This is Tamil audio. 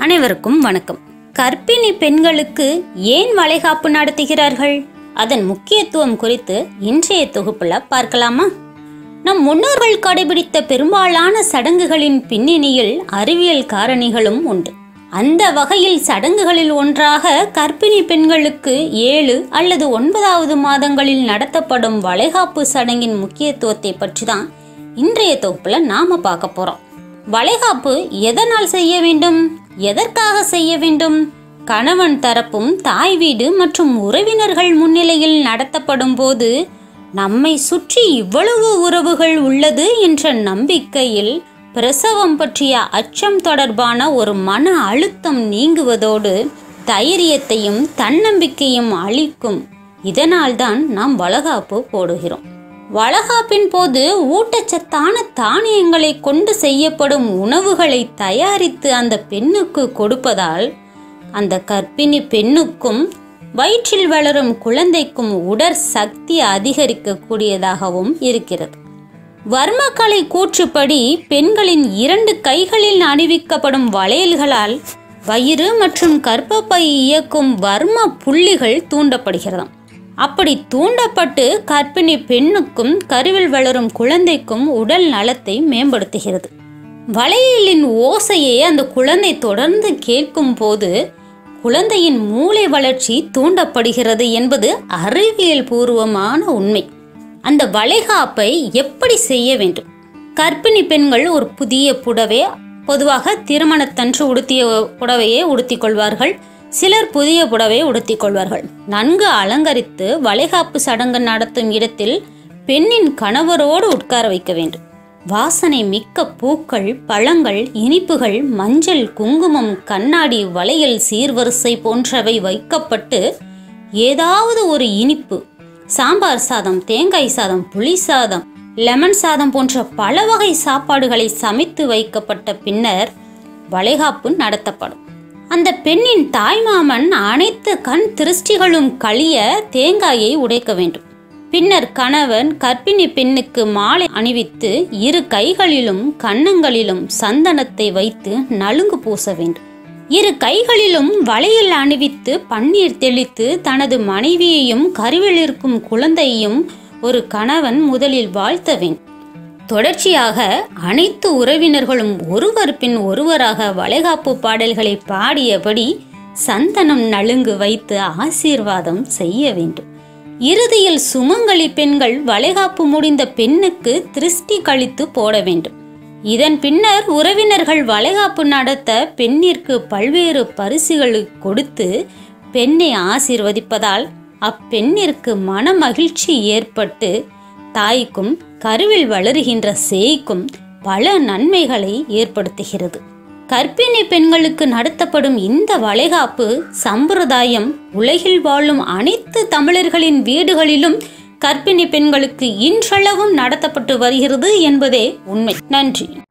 அனைவருக்கும் வணக்கம் கர்ப்பிணி பெண்களுக்கு ஏன் வளைகாப்பு நடத்துகிறார்கள் அதன் முக்கியத்துவம் குறித்து இன்றைய தொகுப்புல பார்க்கலாமா நம் முன்னோர்கள் கடைபிடித்த பெரும்பாலான சடங்குகளின் பின்னணியில் அறிவியல் காரணிகளும் உண்டு அந்த வகையில் சடங்குகளில் ஒன்றாக கர்ப்பிணி பெண்களுக்கு ஏழு அல்லது ஒன்பதாவது மாதங்களில் நடத்தப்படும் வளைகாப்பு சடங்கின் முக்கியத்துவத்தை பற்றி தான் இன்றைய தொகுப்புல நாம பார்க்க போறோம் வளைகாப்பு எதனால் செய்ய வேண்டும் எதற்காக செய்ய வேண்டும் கணவன் தரப்பும் தாய் வீடு மற்றும் உறவினர்கள் முன்னிலையில் நடத்தப்படும் போது நம்மை சுற்றி இவ்வளவு உறவுகள் உள்ளது என்ற நம்பிக்கையில் பிரசவம் பற்றிய அச்சம் தொடர்பான ஒரு மன அழுத்தம் நீங்குவதோடு தைரியத்தையும் தன்னம்பிக்கையும் அளிக்கும் இதனால்தான் நாம் வளகாப்பு போடுகிறோம் வளகாப்பின் போது ஊட்டச்சத்தான தானியங்களை கொண்டு செய்யப்படும் உணவுகளை தயாரித்து அந்த பெண்ணுக்கு கொடுப்பதால் அந்த கர்ப்பிணி பெண்ணுக்கும் வயிற்றில் வளரும் குழந்தைக்கும் உடற் சக்தி அதிகரிக்கக்கூடியதாகவும் இருக்கிறது வர்மக்கலை கூற்றுப்படி பெண்களின் இரண்டு கைகளில் அணிவிக்கப்படும் வளையல்களால் வயிறு மற்றும் கர்ப்பப்பை இயக்கும் வர்ம புள்ளிகள் தூண்டப்படுகிறதாம் அப்படி தூண்டப்பட்டு கர்ப்பிணி பெண்ணுக்கும் கருவில் வளரும் குழந்தைக்கும் உடல் நலத்தை மேம்படுத்துகிறது வளையலின் ஓசையை அந்த குழந்தை தொடர்ந்து கேட்கும் போது குழந்தையின் மூளை வளர்ச்சி தூண்டப்படுகிறது என்பது அறிவியல் பூர்வமான உண்மை அந்த வளைகாப்பை எப்படி செய்ய வேண்டும் கர்ப்பிணி பெண்கள் ஒரு புதிய புடவை பொதுவாக திருமணத்தன்று உடுத்திய புடவையை உடுத்திக் கொள்வார்கள் சிலர் புதிய புடவை உடுத்திக் கொள்வார்கள் நன்கு அலங்கரித்து வளைகாப்பு சடங்கு நடத்தும் இடத்தில் பெண்ணின் கணவரோடு உட்கார வைக்க வேண்டும் வாசனை மிக்க பூக்கள் பழங்கள் இனிப்புகள் மஞ்சள் குங்குமம் கண்ணாடி வளையல் சீர்வரிசை போன்றவை வைக்கப்பட்டு ஏதாவது ஒரு இனிப்பு சாம்பார் சாதம் தேங்காய் சாதம் புளி சாதம் லெமன் சாதம் போன்ற பல வகை சாப்பாடுகளை சமைத்து வைக்கப்பட்ட பின்னர் வளைகாப்பு நடத்தப்படும் அந்த பெண்ணின் தாய்மாமன் அனைத்து கண் திருஷ்டிகளும் கழிய தேங்காயை உடைக்க வேண்டும் பின்னர் கணவன் கர்ப்பிணி பெண்ணுக்கு மாலை அணிவித்து இரு கைகளிலும் கன்னங்களிலும் சந்தனத்தை வைத்து நலுங்கு பூச வேண்டும் இரு கைகளிலும் வளையல் அணிவித்து பன்னீர் தெளித்து தனது மனைவியையும் கருவில் இருக்கும் குழந்தையையும் ஒரு கணவன் முதலில் வாழ்த்த வேண்டும் தொடர்ச்சியாக அனைத்து உறவினர்களும் ஒருவர் பின் ஒருவராக வளைகாப்பு பாடல்களை பாடியபடி சந்தனம் நலுங்கு வைத்து ஆசீர்வாதம் செய்ய வேண்டும் இறுதியில் சுமங்கலி பெண்கள் வளைகாப்பு முடிந்த பெண்ணுக்கு திருஷ்டி கழித்து போட வேண்டும் இதன் பின்னர் உறவினர்கள் வளைகாப்பு நடத்த பெண்ணிற்கு பல்வேறு பரிசுகளை கொடுத்து பெண்ணை ஆசீர்வதிப்பதால் அப்பெண்ணிற்கு மன மகிழ்ச்சி ஏற்பட்டு தாய்க்கும் கருவில் வளருகின்ற சேய்க்கும் பல நன்மைகளை ஏற்படுத்துகிறது கர்ப்பிணி பெண்களுக்கு நடத்தப்படும் இந்த வளைகாப்பு சம்பிரதாயம் உலகில் வாழும் அனைத்து தமிழர்களின் வீடுகளிலும் கர்ப்பிணி பெண்களுக்கு இன்றளவும் நடத்தப்பட்டு வருகிறது என்பதே உண்மை நன்றி